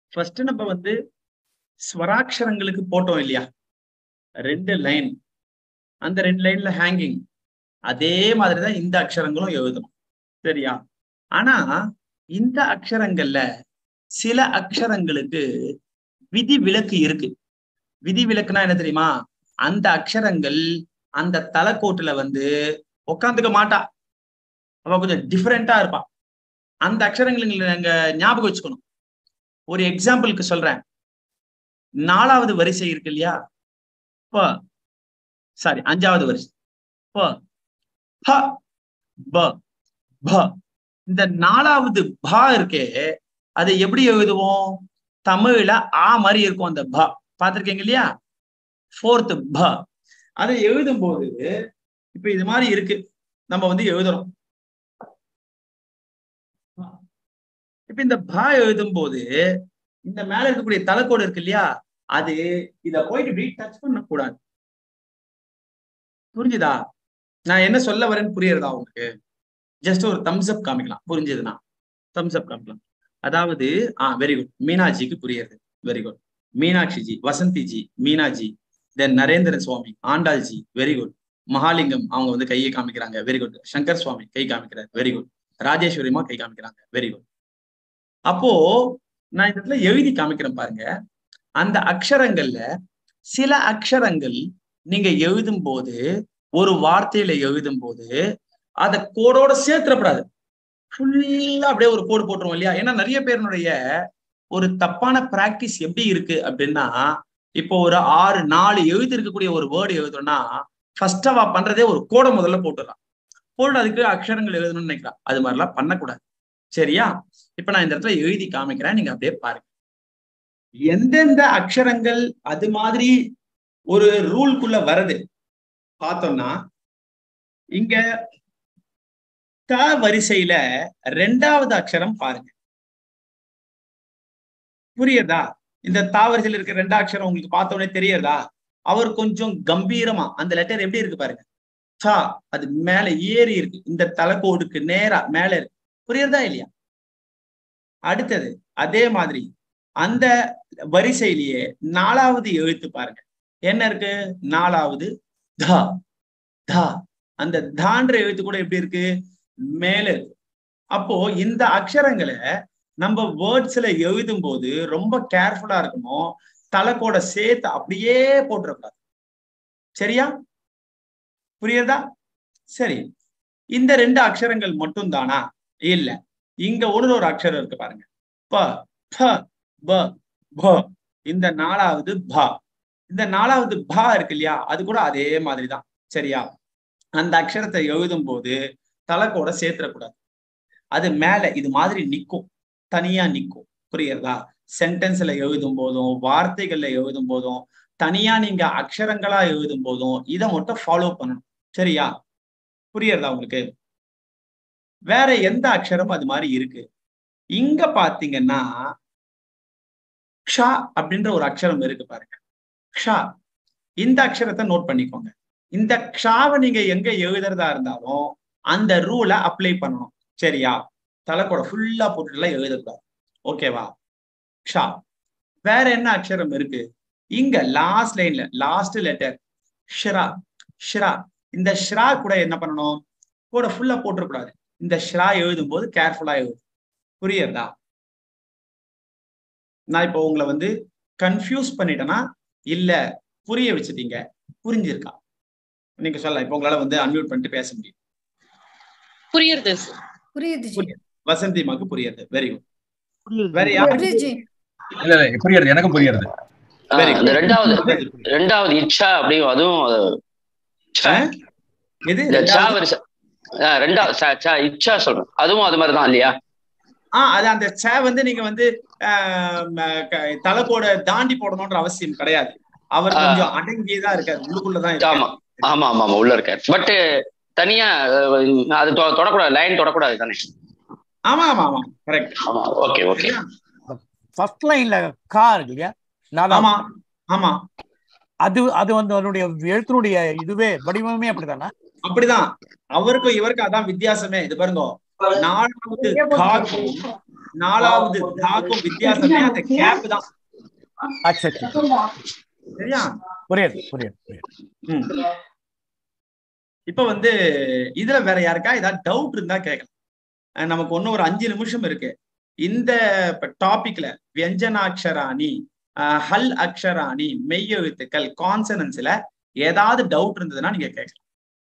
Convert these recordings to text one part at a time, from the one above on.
First நம்ம வந்து ஸ்வராட்சரங்களுக்கு போட்டோம் இல்லையா ரெண்டு லைன் அந்த ரெண்டு லைன்ல ஹேங்கிங் அதே மாதிரிதான் இந்த அக்ஷரங்களும் எழுதணும் சரியா ஆனா இந்த அக்ஷரங்கள்ல சில அக்ஷரங்களுக்கு விதி விலக்கு இருக்கு விதி விலக்குனா என்ன தெரியுமா அந்த அக்ஷரங்கள் அந்த தலைக்கோட்டுல வந்து உட்காந்துக்க மாட்டா அவ கொஞ்சம் டிஃப்ரெண்டா இருப்பா அந்த அக்ஷரங்களை நாங்க ஞாபகம் வச்சுக்கணும் ஒரு எக்ஸாம்பிளுக்கு சொல்றேன் நாலாவது வரிசை இருக்கு இல்லையா ப சாரி அஞ்சாவது வரிசை ப ஹ ப ப இந்த நாலாவது பா இருக்கே அதை எப்படி எழுதுவோம் தமிழ்ல ஆ மாதிரி இருக்கும் அந்த ப பார்த்திருக்கீங்க இல்லையா ஃபோர்த் ப அதை எழுதும் போது இப்ப இது மாதிரி இருக்கு நம்ம வந்து எழுதுறோம் இப்ப இந்த பா எழுதும் போது இந்த மேல இருக்கக்கூடிய தலைக்கோடு இருக்கு இல்லையா அது இத போயிட்டு இப்படி டச் பண்ண கூடாது புரிஞ்சுதா நான் என்ன சொல்ல வரேன்னு புரியுறதா உங்களுக்கு ஜஸ்ட் ஒரு தம்ஸ் அப் காமிக்கலாம் புரிஞ்சதுன்னா தம்ஸ் அப் காமிக்கலாம் அதாவது ஆ வெரி குட் மீனாட்சிக்கு புரியுறது வெரி குட் மீனாட்சிஜி வசந்திஜி மீனாஜி தென் நரேந்திரன் சுவாமி ஆண்டாள்ஜி வெரி குட் மகாலிங்கம் அவங்க வந்து கையை காமிக்கிறாங்க வெரி குட் சங்கர் சுவாமி கை காமிக்கிறார் வெரி குட் ராஜேஸ்வரிமா கை காமிக்கிறாங்க வெரி குட் அப்போ நான் இந்த இடத்துல எழுதி காமிக்கிறேன் பாருங்க அந்த அக்ஷரங்கள்ல சில அக்ஷரங்கள் நீங்க எழுதும் போது ஒரு வார்த்தையில எழுதும் போது அதை கோடோட சேர்த்துடக்கூடாது ஃபுல்லா அப்படியே ஒரு கோடு போட்டுருவோம் இல்லையா ஏன்னா நிறைய பேருனுடைய ஒரு தப்பான பிராக்டிஸ் எப்படி இருக்கு அப்படின்னா இப்போ ஒரு ஆறு நாலு எழுதி இருக்கக்கூடிய ஒரு வேர்டு எழுதுறோம்னா ஃபர்ஸ்ட் அவ பண்றதே ஒரு கோடை முதல்ல போட்டுடலாம் போட்டு அதுக்கு அக்ஷரங்கள் எழுதணும்னு நினைக்கலாம் அது மாதிரிலாம் பண்ணக்கூடாது சரியா இப்ப நான் இந்த இடத்துல எழுதி காமிக்கிறேன் நீங்க அப்படியே பாருங்க எந்தெந்த அக்ஷரங்கள் அது மாதிரி ஒரு ரூல்குள்ள வருது பார்த்தோம்னா இங்க த வரிசையில ரெண்டாவது அக்ஷரம் பாருங்க புரியுதா இந்த தா வரிசையில இருக்க ரெண்டா அக்ஷரம் உங்களுக்கு பார்த்த உடனே தெரியறதா அவர் கொஞ்சம் கம்பீரமா அந்த லெட்டர் எப்படி இருக்கு பாருங்க சா அது மேல ஏறி இருக்கு இந்த தலைக்கோடுக்கு நேரா மேல இருக்கு புரியுறதா இல்லையா அடுத்தது அதே மாதிரி அந்த வரிசையிலேயே நாலாவது எழுத்து பாருங்க என்ன இருக்கு நாலாவது தா தா அந்த தான்ற எழுத்து கூட எப்படி இருக்கு மேல இருக்கு அப்போ இந்த அக்ஷரங்களை நம்ம வேர்ட்ஸ்ல எழுதும் போது ரொம்ப கேர்ஃபுல்லா இருக்கணும் தலைக்கோட சேர்த்து அப்படியே போட்டுறக்கூடாது சரியா புரியுதா சரி இந்த ரெண்டு அக்ஷரங்கள் மட்டும் தானா இல்ல இங்க ஒரு ஒரு அக்ஷரம் இருக்கு பாருங்க ப ப ப ப இந்த நாலாவது பா இந்த நாலாவது பா இருக்கு இல்லையா அது கூட அதே மாதிரிதான் சரியா அந்த அக்ஷரத்தை எழுதும் போது தலைக்கோட சேர்த்துடக்கூடாது அது மேல இது மாதிரி நிக்கும் தனியா நிக்கும் புரியுறதா சென்டென்ஸ்ல எழுதும் போதும் வார்த்தைகள்ல எழுதும் போதும் தனியா நீங்க அக்ஷரங்களா எழுதும் போதும் இதை மட்டும் ஃபாலோ பண்ணணும் சரியா புரியுறதா உங்களுக்கு வேற எந்த அக்ஷரம் அது மாதிரி இருக்கு இங்க பாத்தீங்கன்னா க்ஷா அப்படின்ற ஒரு அக்ஷரம் இருக்கு பாருங்க க்ஷா இந்த அக்ஷரத்தை நோட் பண்ணிக்கோங்க இந்த க்ஷாவை நீங்க எங்க எழுதுறதா இருந்தாலும் அந்த ரூலை அப்ளை பண்ணணும் சரியா தலைக்கூட ஃபுல்லா போட்டுட்டுலாம் எழுதக்கூடாது ஓகேவா க்ஷா வேற என்ன அக்ஷரம் இருக்கு இங்க லாஸ்ட் லைன்ல லாஸ்ட் லெட்டர் ஷ்ரா ஷ்ரா இந்த ஷ்ரா கூட என்ன பண்ணணும் கூட ஃபுல்லா போட்டுறக்கூடாது இந்த ஷ்ரா எழுதும் போது கேர்ஃபுல்லா எழுதும் புரியுறதா நான் இப்போ உங்களை வந்து கன்ஃபியூஸ் பண்ணிட்டேன்னா இல்ல புரிய வச்சுட்டீங்க புரிஞ்சிருக்கா நீங்க சொல்லலாம் இப்போ உங்களால வந்து அன்மியூட் பண்ணிட்டு பேச முடியும் புரியுது புரியுது ஜி புரியுது. வசந்திமாக்கு புரியுது வெரி குட் புரியுது. வேற யாரு புரியுது ஜி இல்ல இல்ல புரியுது எனக்கும் புரியுது ஆ, Very good. இந்த ரெண்டாவது ரெண்டாவது இச்சா அப்படியும் அதுவும் அது சா. ஆ? எது இந்த சா ரெண்டாவது? வரிசை ஆ, ரெண்டாவது சா, சா, இச்சா சொல்றேன் அதுவும் அது மாதிரி தான் இல்லையா ஆ அது அந்த சே வந்து நீங்க வந்து ஆஹ், ம- க- தலைக்கோட தாண்டி போடணும்ன்ற அவசியம் கிடையாது அவர் ஆ. கொஞ்சம் அடங்கியதான் இருக்காரு உள்ளுக்குள்ளதான் ஆமா இருக்காரு ஆமா ஆமா ஆமா உள்ள இருக்காரு பட் தனியா அஹ், அது தொ- தொடக்கூடாது லைன் தொடக்கூடாது தானே ஆமா ஆமா ஆமா கரெக்ட் ஆமா ஓகே ஓகே ஃபர்ஸ்ட் லைன்ல கா இருக்கு இல்லையா நாலாம் ஆமா ஆமா அது அது வந்து அதனுடைய எழுத்தினுடைய இதுவே வடிவமே அப்படிதானா அப்படிதான் அவருக்கும் இவருக்கும் அதான் வித்தியாசமே இது பாருங்க நாலாவது காக்கும் நாலாவது தாக்கும் வித்தியாசமே அந்த கேப் தான் அச்சா அச்சா. சரியா புரியுது புரியுது புரியுது ம். இப்ப வந்து இதுல வேற யாருக்கா ஏதாவது டவுட் இருந்தா கேட்கலாம் அஹ் நமக்கு ஒன்னும் ஒரு அஞ்சு நிமிஷம் இருக்கு இந்த டாபிக்ல வியஞ்சனாட்சராணி அஹ் ஹல் அக்ஷராணி மெய்யெழுத்துக்கள் கான்சனன்ஸ்ல ஏதாவது டவுட் இருந்ததுன்னா நீங்க கேட்கலாம்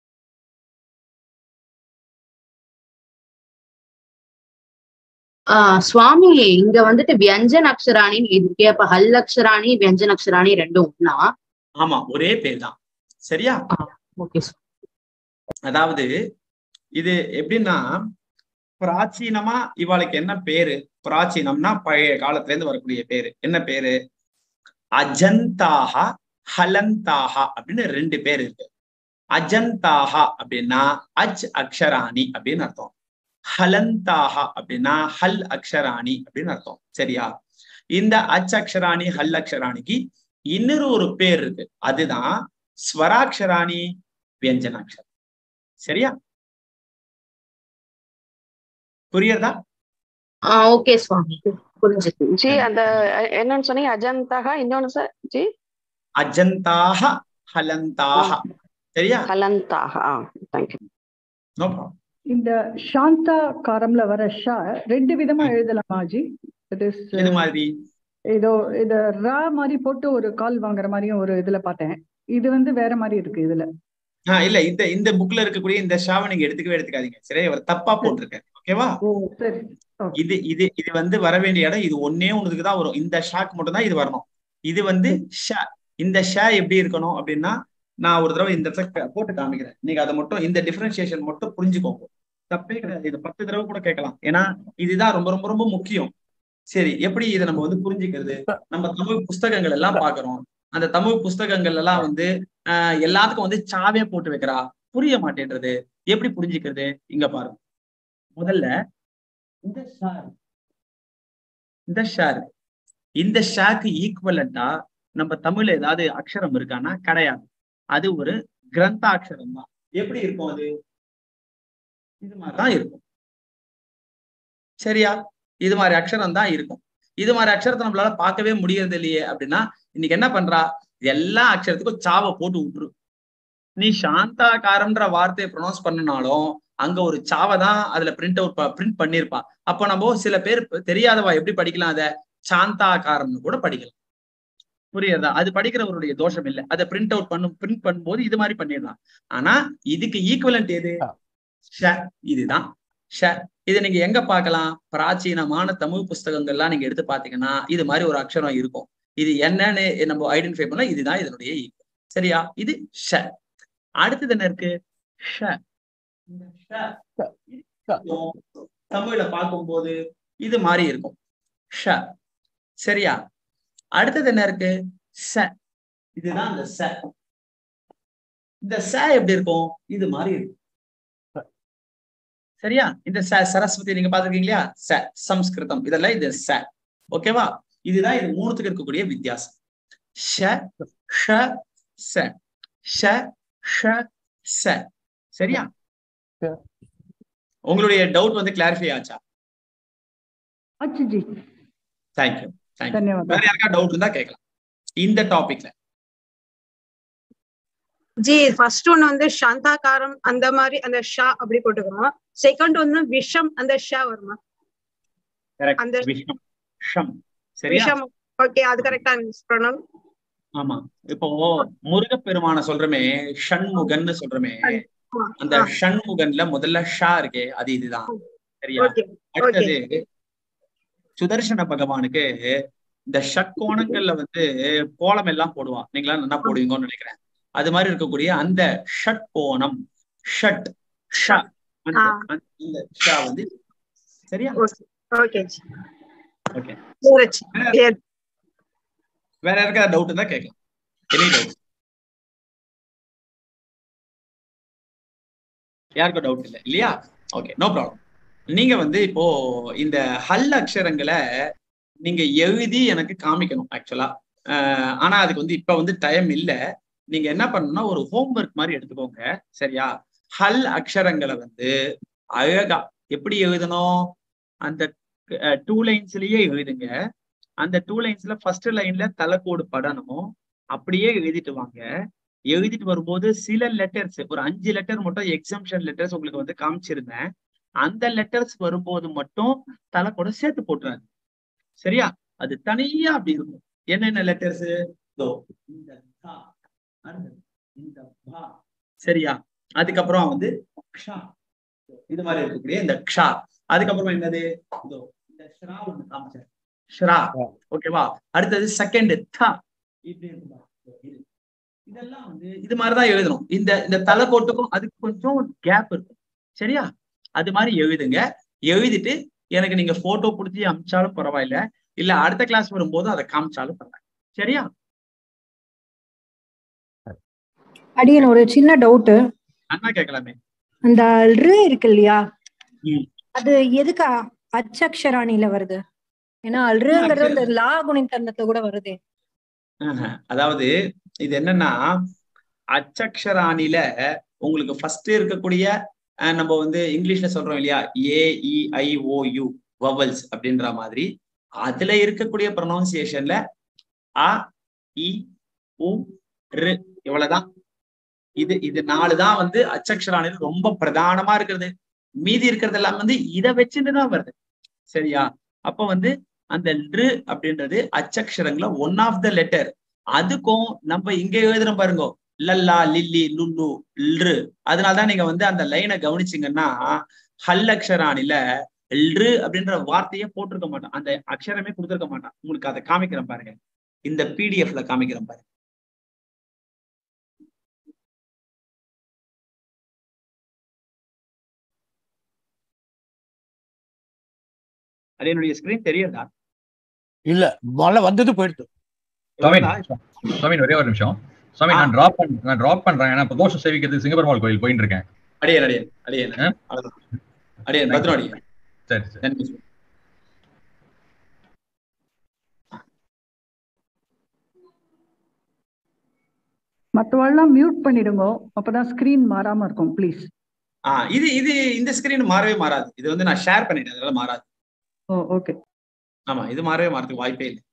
ஆஹ் சுவாமி இங்க வந்துட்டு வியஞ்சன் அக்ஷராணின்னு இருக்கு அப்ப ஹல் அக்ஷராணி வியஞ்சன் அக்ஷராணி ரெண்டும் ஒண்ணா ஆமா ஒரே பேர் தான் சரியா ஓகே அதாவது இது எப்படின்னா பிராச்சீனமா இவாளுக்கு என்ன பேரு பிராச்சீனம்னா பழைய காலத்துல இருந்து வரக்கூடிய பேரு என்ன பேரு அஜந்தாஹா ஹலந்தாஹா அப்படின்னு ரெண்டு பேர் இருக்கு அஜந்தாஹா அப்படின்னா அஜ் அக்ஷராணி அப்படின்னு அர்த்தம் ஹலந்தாஹா அப்படின்னா ஹல் அக்ஷராணி அப்படின்னு அர்த்தம் சரியா இந்த அச் அக்ஷராணி ஹல் அக்ஷராணிக்கு இன்னொரு ஒரு பேர் இருக்கு அதுதான் ஸ்வராட்சராணி வியஞ்சனாட்சரம் சரியா புரியுறதா ஆஹ் ஓகே சுவாமி புரிஞ்சுது ஜி அந்த அஹ், என்னன்னு சொன்னீங்க அஜந்தாகா இன்னொன்னு சார் ஜி அஜந்தாக ஹலந்தாக சரியா ஹலந்தாகா தேங்க்யூ நோ ப்ராப்ளம் இந்த சாந்தா காரம்ல வர ஷா ரெண்டு விதமா எழுதலாமா ஜி இட் இஸ் இது மாதிரி ஏதோ இது ரா மாதிரி போட்டு ஒரு கால் வாங்குற மாதிரியும் ஒரு இதுல பார்த்தேன் இது வந்து வேற மாதிரி இருக்கு இதுல ஆஹ் இல்ல இந்த இந்த புக்ல இருக்கக்கூடிய இந்த ஷாவை நீங்க எடுத்துக்கவே எடுத்துக்காதீங்க சரி அவர் தப்பா போட்டிருக்காரு ஓகேவா ஓ சரி இது இது இது வந்து வர வேண்டிய இடம் இது ஒன்னே ஒண்ணுக்கு தான் வரும் இந்த ஷாக்கு மட்டும் தான் இது வரணும் இது வந்து ஷ இந்த ஷ எப்படி இருக்கணும் அப்படின்னா நான் ஒரு தடவை இந்த இடத்துல க- போட்டு காமிக்கிறேன் நீங்க அதை மட்டும் இந்த டிஃபரன்சியேஷன் மட்டும் புரிஞ்சுக்கோங்க தப்பே கிடையாது இது பத்து தடவை கூட கேட்கலாம் ஏன்னா இதுதான் ரொம்ப ரொம்ப ரொம்ப முக்கியம் சரி எப்படி இதை நம்ம வந்து புரிஞ்சுக்கிறது நம்ம தமிழ் புஸ்தகங்கள் எல்லாம் பாக்குறோம் அந்த தமிழ் புஸ்தகங்கள் எல்லாம் வந்து ஆஹ் எல்லாத்துக்கும் வந்து சாவே போட்டு வைக்கிறா புரிய மாட்டேன்றது எப்படி புரிஞ்சுக்கிறது இங்க பாருங்க முதல்ல இந்த ஷார் இந்த ஷார் இந்த ஷாக்கு ஈக்குவலண்டா நம்ம தமிழ்ல ஏதாவது அக்ஷரம் இருக்கான்னா கிடையாது அது ஒரு கிரந்தாட்சரம் தான் எப்படி இருக்கும் அது இது மாதிரிதான் இருக்கும் சரியா இது மாதிரி அக்ஷரம் தான் இருக்கும் இது மாதிரி அக்ஷரத்தை நம்மளால பார்க்கவே முடியறது இல்லையே அப்படின்னா இன்னைக்கு என்ன பண்றா எல்லா அக்ஷரத்துக்கும் சாவை போட்டு விட்டுரு நீ சாந்தாகாரம்ன்ற வார்த்தையை ப்ரொனவுன்ஸ் பண்ணனாலும் அங்க ஒரு சாவை தான் அதுல பிரிண்ட் அவுட் பிரிண்ட் பண்ணிருப்பா அப்ப நம்ம சில பேர் தெரியாதவா எப்படி படிக்கலாம் அத சாந்தாகாரம்னு கூட படிக்கலாம் புரியுதா அது படிக்கிறவருடைய தோஷம் இல்லை அதை பிரிண்ட் அவுட் பண்ணும் பிரிண்ட் பண்ணும்போது இது மாதிரி பண்ணிடலாம் ஆனா இதுக்கு ஈக்குவலண்ட் எது ஷ இதுதான் ஷ இதை நீங்க எங்க பார்க்கலாம் பிராச்சீனமான தமிழ் புஸ்தகங்கள்லாம் நீங்க எடுத்து பாத்தீங்கன்னா இது மாதிரி ஒரு அக்ஷரம் இருக்கும் இது என்னன்னு நம்ம ஐடென்டிஃபை பண்ணா இதுதான் இதனுடைய ஈக்குவல் சரியா இது ஷ அடுத்தது என்ன இருக்கு ஷ இந்த ஷ இது இருக்கும். தமிழ்ல பார்க்கும்போது இது மாதிரி இருக்கும் ஷ சரியா அடுத்தது என்ன இருக்கு ச இதுதான் இந்த ச இந்த ச எப்படி இருக்கும் இது மாதிரி இருக்கும் சரியா இந்த ச சரஸ்வதி நீங்க பாத்துருக்கீங்க இல்லையா ச சம்ஸ்கிருதம் இதெல்லாம் இது ச ஓகேவா இதுதான் இது மூணுத்துக்கு இருக்கக்கூடிய வித்தியாசம் ஷ ஷ ச ஷ ஷ ச சரியா உங்களுடைய டவுட் வந்து கிளாரிஃபை ஆச்சா ஆச்சு ஜி தேங்க்யூ தேங்க்யூ தன்யவாதம் வேற யாருக்கா டவுட் இருந்தா கேட்கலாம் இந்த டாபிக்ல ஜி ஃபர்ஸ்ட் ஒன்னு வந்து சாந்தாகாரம் அந்த மாதிரி அந்த ஷா அப்படி போட்டுக்கிறோம் செகண்ட் ஒன்னு விஷம் அந்த ஷா வருமா கரெக்ட் அந்த விஷம் ஷம் சரியா விஷம் ஓகே அது கரெக்டா ப்ரொனவுன் ஆமா இப்போ முருகப்பெருமான சொல்றமே ஷண்முகன்னு சொல்றமே அந்த ஷண்முகன்ல முதல்ல ஷா இருக்கே அது இதுதான் சரியா ஓகே அடுத்தது சுதர்சன பகவானுக்கு இந்த ஷட்கோணங்கள்ல வந்து கோலம் எல்லாம் போடுவான் நீங்களா நல்லா போடுவீங்கன்னு நினைக்கிறேன் அது மாதிரி இருக்கக்கூடிய அந்த ஷட் கோணம் ஷட் ஷ அந்த ஆ. அந்த- இந்த ஷா வந்து சரியா okay ji okay Suraj clear. வேற யாருக்காவது டவுட் இருந்தா கேட்கலாம் எனி டவுட் யாருக்கும் டவுட் இல்லை இல்லையா ஓகே நோ ப்ராப்ளம் நீங்க வந்து இப்போ இந்த ஹல் அக்ஷரங்களை நீங்க எழுதி எனக்கு காமிக்கணும் ஆக்சுவலா ஆனா அதுக்கு வந்து இப்ப வந்து டைம் இல்ல நீங்க என்ன பண்ணணும்னா ஒரு ஹோம்ஒர்க் மாதிரி எடுத்துக்கோங்க சரியா ஹல் அக்ஷரங்களை வந்து அழகா எப்படி எழுதணும் அந்த டூ லைன்ஸ்லயே எழுதுங்க அந்த டூ லைன்ஸ்ல ஃபர்ஸ்ட் லைன்ல தலைக்கோடு படணும் அப்படியே எழுதிட்டு வாங்க எழுதிட்டு வரும்போது சில லெட்டர்ஸ் ஒரு அஞ்சு லெட்டர் மட்டும் எக்ஸம்ஷன் லெட்டர்ஸ் உங்களுக்கு வந்து காமிச்சிருந்தேன் அந்த லெட்டர்ஸ் வரும்போது மட்டும் தலைக்கோட சேர்த்து போட்டுறாங்க சரியா அது தனியா அப்படி இருக்கும் என்னென்ன லெட்டர்ஸ் இந்த தா, அடுத்தது இந்த பா. சரியா அதுக்கப்புறம் வந்து க்ஷா இது மாதிரி இருக்கக்கூடிய இந்த க்ஷா அதுக்கப்புறம் என்னது இதோ இந்த ஷ்ரா ஒண்ணு காமிச்சேன் ஷ்ரா ஓகேவா அடுத்தது செகண்ட் த இப்படி இருக்கு பாரு. இது இதெல்லாம் வந்து இது மாதிரிதான் எழுதணும் இந்த இந்த தலைக்கோட்டுக்கும் அதுக்கு கொஞ்சம் கேப் இருக்கும் சரியா அது மாதிரி எழுதுங்க எழுதிட்டு எனக்கு நீங்க போட்டோ பிடிச்சி அமிச்சாலும் பரவாயில்ல இல்ல அடுத்த கிளாஸ் வரும்போது அதை காமிச்சாலும் பரவாயில்ல சரியா அடியன் ஒரு சின்ன டவுட் அண்ணா கேட்கலாமே அந்த ரு இருக்கு இல்லையா ம். அது எதுக்கு அ- அச்சக்ஷராணில வருது ஏன்னா அல்ருங்கிறது இந்த லா குணித்தந்தத்துல கூட வருதே ஆஹா. அதாவது இது என்னன்னா அச்சக்ஷராணில உங்களுக்கு ஃபர்ஸ்ட் இருக்கக்கூடிய அஹ், நம்ம வந்து இங்கிலீஷ்ல சொல்றோம் இல்லையா ஏ இ ஐ ஓ யூ வவல்ஸ் அப்படின்ற மாதிரி அதுல இருக்கக்கூடிய ப்ரொனவுன்சியேஷன்ல அ இ உ ரு இவ்வளவுதான் இது இது நாலு தான் வந்து அச்சக்ஷராணில ரொம்ப பிரதானமா இருக்கிறது மீதி இருக்கிறது எல்லாம் வந்து இதை வச்சுட்டு தான் வருது சரியா அப்ப வந்து அந்த ரு அப்படின்றது அச்சக்ஷரங்கள ஒன் ஆஃப் த லெட்டர் அதுக்கும் நம்ம இங்க எழுதுறோம் பாருங்க லல்லா லில்லி லுல்லு ல்ரு அதனாலதான் நீங்க வந்து அந்த லைனை கவனிச்சீங்கன்னா ஹல் அக்ஷராணில ல்ரு அப்படின்ற வார்த்தையே போட்டிருக்க மாட்டான் அந்த அக்ஷரமே கொடுத்திருக்க மாட்டான் உங்களுக்கு அதை காமிக்கிறேன் பாருங்க இந்த பிடிஎஃப்ல காமிக்கிறேன் பாருங்க அது என்னுடைய ஸ்கிரீன் தெரியுதா இல்ல முதல்ல வந்தது போயிடுது சுவாமி சுவாமி ஒரே ஒரு நிமிஷம் சுவாமி நான் டிராப் பண்ண நான் டிராப் பண்றேன் ஏன்னா பிரதோஷம் சேவிக்கிறதுக்கு சிங்கப்பெருமாள் கோயில் போயிட்டு இருக்கேன் அடியேன் அடியேன் அடியேன் ஆ? அவ்வளவுதான். அடியேன் பத்திரம் அடியேன் சரி சரி நன்றி மற்றவாள்லாம் மியூட் பண்ணிடுங்க அப்பதான் ஸ்கிரீன் மாறாம இருக்கும் ப்ளீஸ் ஆ இது இது இந்த ஸ்கிரீன் மாறவே மாறாது இது வந்து நான் ஷேர் பண்ணிட்டேன் அதனால மாறாது ஓ ஓகே ஆமா இது மாறவே மாறதுக்கு வாய்ப்பே இல்லை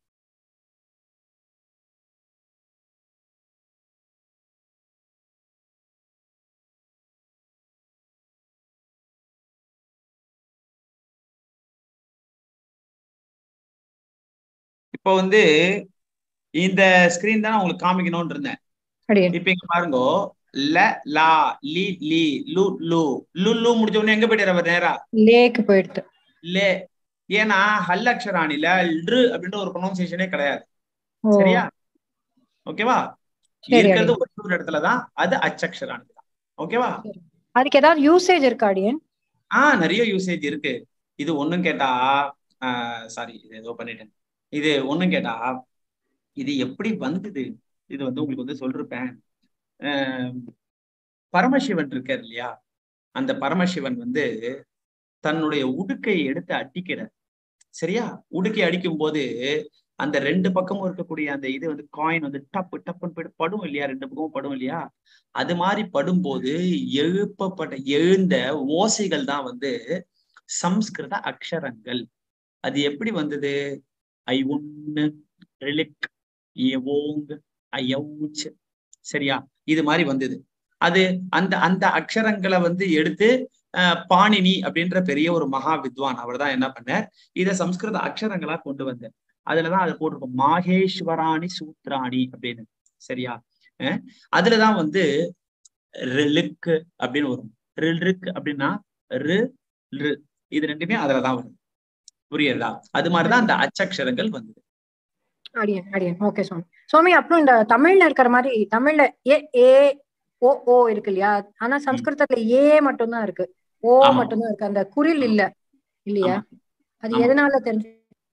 இப்போ வந்து இந்த ஸ்கிரீன் தான் நான் உங்களுக்கு காமிக்கணும்னு இருந்தேன் அடியன் இப்ப இங்க பாருங்க ல லா லி லி லு லு லு லு முடிச்ச உடனே எங்க போயிட்டு அவர் நேரா லேக்கு போயிடுது லே ஏன்னா ஹல் அக்ஷராணில ல்ரு அப்படின்ற ஒரு ப்ரொனவுன்சியேஷனே கிடையாது ஓ சரியா ஓகேவா சரி, இருக்கிறது ஒரு ஒரு இடத்துலதான் அது அச்சக்ஷராணி தான் ஓகேவா அதுக்கு ஏதாவது யூசேஜ் இருக்கா அடியன் ஆ நிறைய யூசேஜ் இருக்கு இது ஒண்ணும் கேட்டா சாரி இது ஏதோ பண்ணிட்டேன் இது ஒண்ணும் கேட்டா இது எப்படி வந்தது இது வந்து உங்களுக்கு வந்து சொல்லிருப்பேன் ஆஹ் பரமசிவன் இருக்கார் இல்லையா அந்த பரமசிவன் வந்து தன்னுடைய உடுக்கை எடுத்து அடிக்கிறார் சரியா உடுக்கை அடிக்கும் போது அந்த ரெண்டு பக்கமும் இருக்கக்கூடிய அந்த இது வந்து காயின் வந்து டப்பு டப்புன்னு போயிட்டு படும் இல்லையா ரெண்டு பக்கமும் படும் இல்லையா அது மாதிரி படும்போது எழுப்பப்பட்ட எழுந்த ஓசைகள் தான் வந்து சம்ஸ்கிருத அக்ஷரங்கள் அது எப்படி வந்தது ஐ உன்னு ரிலிக் எவோங் ஐயவுச் சரியா இது மாதிரி வந்தது அது அந்த அந்த அக்ஷரங்களை வந்து எடுத்து அஹ், பாணினி அப்படின்ற பெரிய ஒரு மகா வித்வான் அவர் தான் என்ன பண்ணார் இதை சம்ஸ்கிருத அக்ஷரங்களா கொண்டு வந்தார் அதுலதான் அதை போட்டிருக்கோம் மாகேஸ்வராணி சூத்ராணி அப்படின்னு சரியா அஹ், அதுலதான் வந்து ரிலுக் அப்படின்னு வரும் ரில்ரிக் அப்படின்னா ரு ரு இது ரெண்டுமே அதுலதான் வரும் புரியுதா அது மாதிரிதான் அந்த அச்சக்ஷரங்கள் வந்தது அடியன் அடியன் ஓகே சுவாமி சுவாமி அப்புறம் இந்த தமிழ்ல இருக்கிற மாதிரி தமிழ்ல ஏ ஏ ஓ ஓ இருக்கு இல்லையா ஆனா சம்ஸ்கிருதத்துல ஏ மட்டும்தான் இருக்கு ஓ ஆமா. மட்டும்தான் இருக்கு அந்த குரில் இல்ல இல்லையா ஆமா. அது ஆமா. எதனால தெரிஞ்சு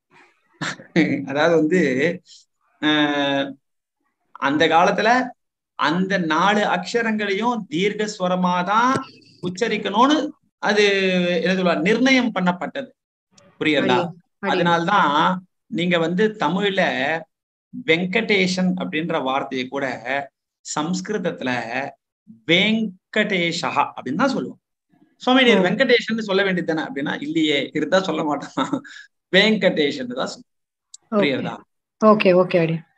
அதாவது வந்து ஆஹ் அந்த காலத்துல அந்த நாலு அக்ஷரங்களையும் தீர்க்க ஸ்வரமா தான் உச்சரிக்கணும்னு அது என்ன சொல்லுவா நிர்ணயம் பண்ணப்பட்டது புரியுதா அடியன், அடியன். அதனால்தான் நீங்க வந்து தமிழ்ல வெங்கடேசன் அப்படின்ற வார்த்தையை கூட சம்ஸ்கிருதத்துல வெங்கடேஷா அப்படின்னு தான் சொல்லுவோம் சுவாமி நீர் ஓ. வெங்கடேஷன் சொல்ல வேண்டியது தானே அப்படின்னா இல்லையே இருந்தா சொல்ல மாட்டான் வெங்கடேஷன் தான் சொல்லுவான். புரியுறதா ஓகே ஓகே அடியன்